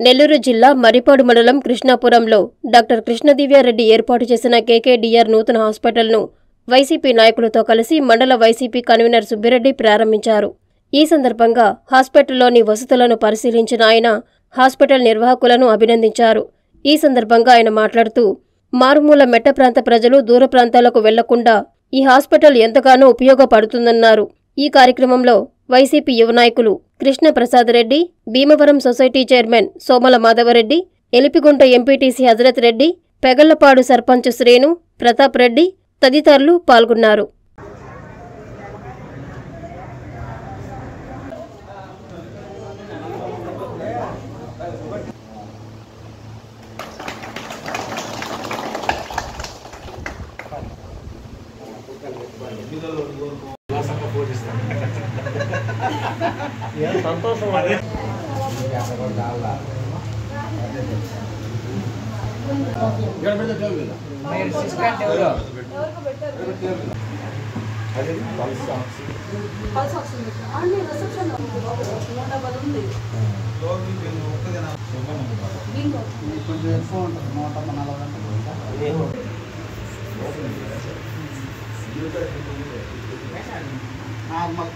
నెల్లూరు జిల్లా మరిపాడు మండలం కృష్ణాపురంలో డాక్టర్ కృష్ణదివ్యారెడ్డి ఏర్పాటు చేసిన కేకేడీఆర్ నూతన హాస్పిటల్ను వైసీపీ నాయకులతో కలిసి మండల వైసీపీ కన్వీనర్ సుబ్బిరెడ్డి ప్రారంభించారు ఈ సందర్భంగా హాస్పిటల్లోని వసతులను పరిశీలించిన ఆయన హాస్పిటల్ నిర్వాహకులను అభినందించారు ఈ సందర్భంగా ఆయన మాట్లాడుతూ మారుమూల మెట్ట ప్రాంత ప్రజలు దూర ప్రాంతాలకు వెళ్లకుండా ఈ హాస్పిటల్ ఎంతగానో ఉపయోగపడుతుందన్నారు ఈ కార్యక్రమంలో వైసీపీ యువ నాయకులు Krishna Prasad Reddy Bhimavaram society chairman Somala Madhavareddy Elipigunta MPTC Hazarat Reddy Pegallapadu sarpanch Srenu Pratap Reddy తదితరులు పాల్గొన్నారు సంతోషం అది మీరు సిస్టెంట్ ఎవరు కొంచెం ఎక్కువ ఉంటుంది నూట నలభై ఉంటుంది నార్మల్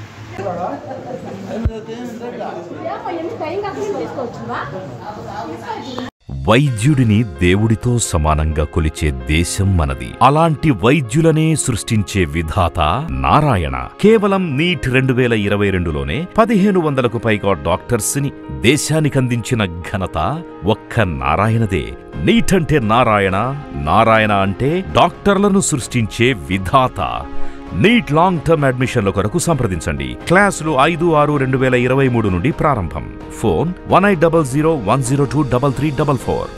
వైద్యుడిని దేవుడితో సమానంగా కొలిచే దేశం మనది అలాంటి వైద్యులనే సృష్టించే విధాత నారాయణ కేవలం నీట్ రెండు వేల ఇరవై రెండులోనే పదిహేను వందలకు పైగా డాక్టర్స్ ని దేశానికందించిన ఘనత ఒక్క నారాయణదే నీట్ అంటే నారాయణ నారాయణ అంటే డాక్టర్లను సృష్టించే విధాత నీట్ లాంగ్ టర్మ్ అడ్మిషన్ల కొరకు సంప్రదించండి క్లాసులు ఐదు ఆరు రెండు వేల ఇరవై మూడు నుండి ప్రారంభం phone one eight double zero one zero two double three double four